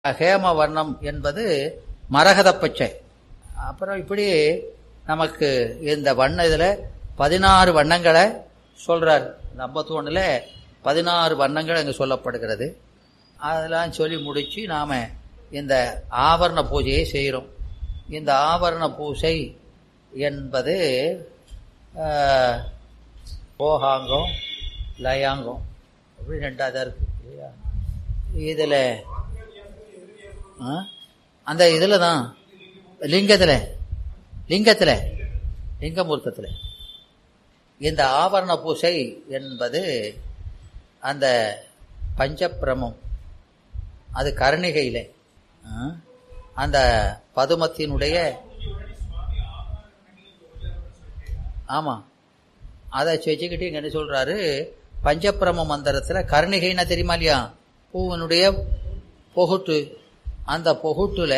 ஹேம வர்ணம் என்பது மரகத பச்சை அப்புறம் இப்படி நமக்கு இந்த வண்ண இதில் பதினாறு வண்ணங்களை சொல்றார் இந்த ஐம்பத்தி ஒன்றில் பதினாறு வண்ணங்கள் அங்கே சொல்லப்படுகிறது அதெல்லாம் சொல்லி முடித்து நாம் இந்த ஆவரண பூஜையை செய்கிறோம் இந்த ஆவரண பூஜை என்பது ஆஹ், போகாங்கம் லயாங்கம் அப்படி ரெண்டாவது இருக்கு இல்லையா இதில் அந்த இதில் தான் லிங்கத்தில் லிங்கத்தில் லிங்கமூர்த்தத்தில் இந்த ஆவரண பூசை என்பது அந்த பஞ்சப்பிரமம் அது கருணிகையில் அந்த பதுமத்தினுடைய ஆமாம் அதை வச்சுக்கிட்டு இங்க என்ன சொல்றாரு பஞ்சப்பிரம மந்திரத்தில் கருணிகைன்னா தெரியுமா இல்லையா பூவனுடைய பொகுட்டு அந்த பொகுட்டுல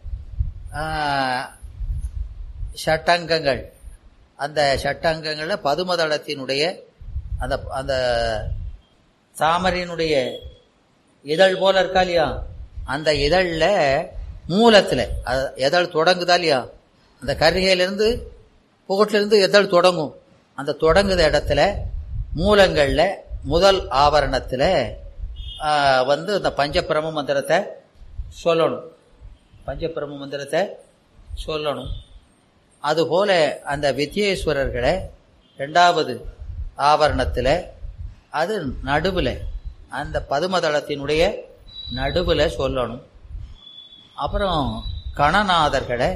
ஆஹ், ஷட்டங்கங்கள் அந்த ஷட்டங்கங்களில் பதுமதளத்தினுடைய அந்த அந்த தாமரையினுடைய இதழ் போல இருக்கா இல்லையா அந்த இதழில் மூலத்தில் இதழ் தொடங்குதா இல்லையா அந்த கரிகையிலேருந்து புகட்டிலிருந்து இதழ் தொடங்கும் அந்த தொடங்குத இடத்துல மூலங்களில் முதல் ஆவரணத்தில் வந்து இந்த பஞ்சபிரம மந்திரத்தை சொல்லணும் பஞ்சபிரம மந்திரத்தை சொல்லணும் அதுபோல அந்த வித்யேஸ்வரர்களை ரெண்டாவது ஆவரணத்தில் அது நடுவில் அந்த பதுமதளத்தினுடைய நடுவில் சொல்லணும் அப்புறம் கணநாதர்களை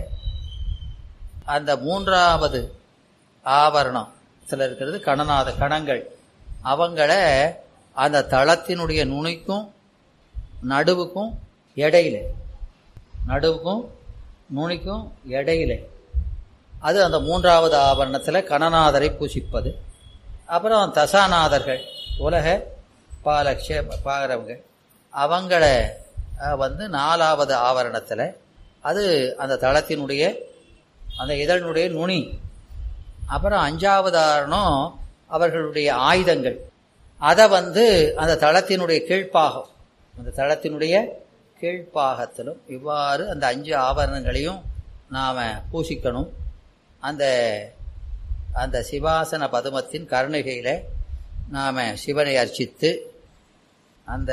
அந்த மூன்றாவது ஆவரணம் சில இருக்கிறது கணநாத கணங்கள் அவங்கள அந்த தளத்தினுடைய நுனிக்கும் நடுவுக்கும் இடையில நடுவுக்கும் நுனிக்கும் இடையில அது அந்த மூன்றாவது ஆவரணத்தில் கணநாதரை பூசிப்பது அப்புறம் தசாநாதர்கள் உலக பாலக்ஷ பாகிறவங்க அவங்கள அஹ், வந்து நாலாவது ஆவரணத்தில் அது அந்த தளத்தினுடைய அந்த இதழினுடைய நுனி அப்புறம் அஞ்சாவது ஆரணம் அவர்களுடைய ஆயுதங்கள் அதை வந்து அந்த தளத்தினுடைய கீழ்ப்பாகம் அந்த தளத்தினுடைய கீழ்ப்பாகத்திலும் இவ்வாறு அந்த அஞ்சு ஆபரணங்களையும் நாம் பூசிக்கணும் அந்த அந்த சிவாசன பதுமத்தின் கருணைகையில் நாம் சிவனை அர்ச்சித்து அந்த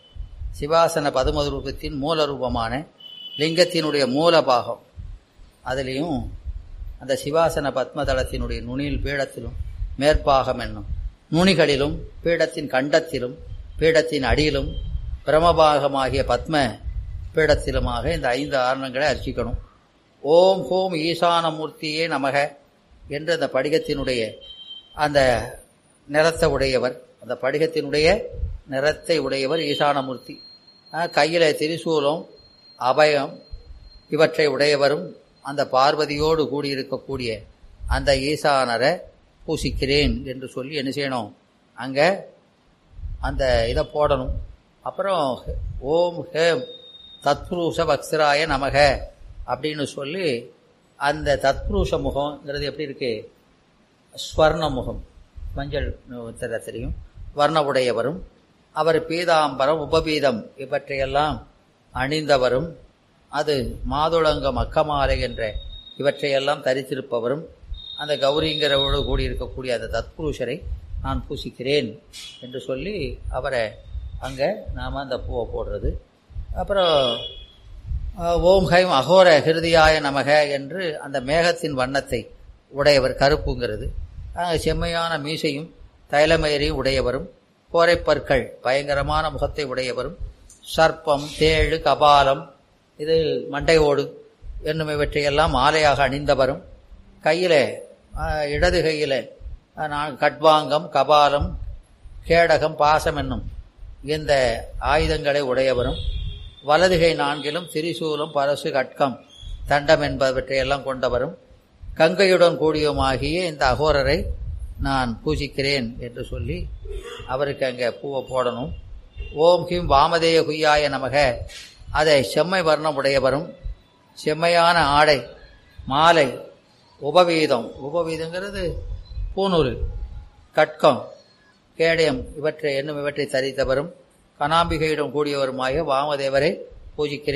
சிவாசன பதும ரூபத்தின் மூல ரூபமான லிங்கத்தினுடைய மூல பாகம் அதுலேயும் அந்த சிவாசன பத்மதளத்தினுடைய நுனியில் பீடத்திலும் மேற்பாகம் என்னும் நுனிகளிலும் பீடத்தின் கண்டத்திலும் பீடத்தின் அடியிலும் பிரமபாகமாகிய பத்ம பீடத்திலுமாக இந்த ஐந்து ஆரணங்களை அர்ச்சிக்கணும் ஓம் ஹோம் ஈசானமூர்த்தியே நமக என்ற அந்த படிகத்தினுடைய அந்த நிறத்தை உடையவர் அந்த படிகத்தினுடைய நிறத்தை உடையவர் ஈசானமூர்த்தி கையில் திரிசூலம் அபயம் இவற்றை உடையவரும் அந்த பார்வதியோடு கூடியிருக்கக்கூடிய அந்த ஈசானரை பூசிக்கிறேன் என்று சொல்லி என்ன செய்யணும் அங்கே அந்த இதை போடணும் அப்புறம் ஓம் ஹேம் தத்புருஷ பக்ஸராய நமக அப்படின்னு சொல்லி அந்த தத்புருஷ முகம்ங்கிறது எப்படி இருக்கு ஸ்வர்ண முகம் மஞ்சள் திறத்திலையும் வர்ண உடையவரும் அவர் பீதாம்பரம் உபபீதம் இவற்றையெல்லாம் அணிந்தவரும் அது மாதுளங்கம் அக்கமாலை என்ற இவற்றையெல்லாம் தரித்திருப்பவரும் அந்த கௌரிங்கிறவோடு கூடியிருக்கக்கூடிய அந்த தத்புருஷரை நான் பூசிக்கிறேன் என்று சொல்லி அவரை அங்கே நாம் அந்த பூவை போடுறது அப்புறம் அஹ், ஓம் ஹைம் அகோர ஹிருதியாய நமக என்று அந்த மேகத்தின் வண்ணத்தை உடையவர் கருப்புங்கிறது அஹ், செம்மையான மீசையும் தைலமயரையும் உடையவரும் கோரைப்பற்கள் பயங்கரமான முகத்தை உடையவரும் சர்ப்பம் தேழு கபாலம் இது மண்டையோடு என்னும் இவற்றையெல்லாம் மாலையாக அணிந்தவரும் கையில் இடது கையில் நான் கட்வாங்கம் கபாலம் கேடகம் பாசம் என்னும் இந்த ஆயுதங்களை உடையவரும் வலதுகை நான்கிலும் திரிசூலம் பரசு கட்கம் தண்டம் என்பவற்றையெல்லாம் கொண்டவரும் கங்கையுடன் கூடியமாகிய இந்த அகோரரை நான் பூஜிக்கிறேன் என்று சொல்லி அவருக்கு அங்கே பூவை போடணும் ஓம் கிம் வாமதேய குய்யாய நமக அதை செம்மை வர்ணம் உடையவரும் செம்மையான ஆடை மாலை உபவீதம் உபவீதங்கிறது பூநூறு கட்கம் கேடயம் இவற்றை என்னும் இவற்றை தரித்தவரும் கனாம்பிகையிடம் கூடியவருமாகிய வாமதேவரை பூஜிக்கிறேன்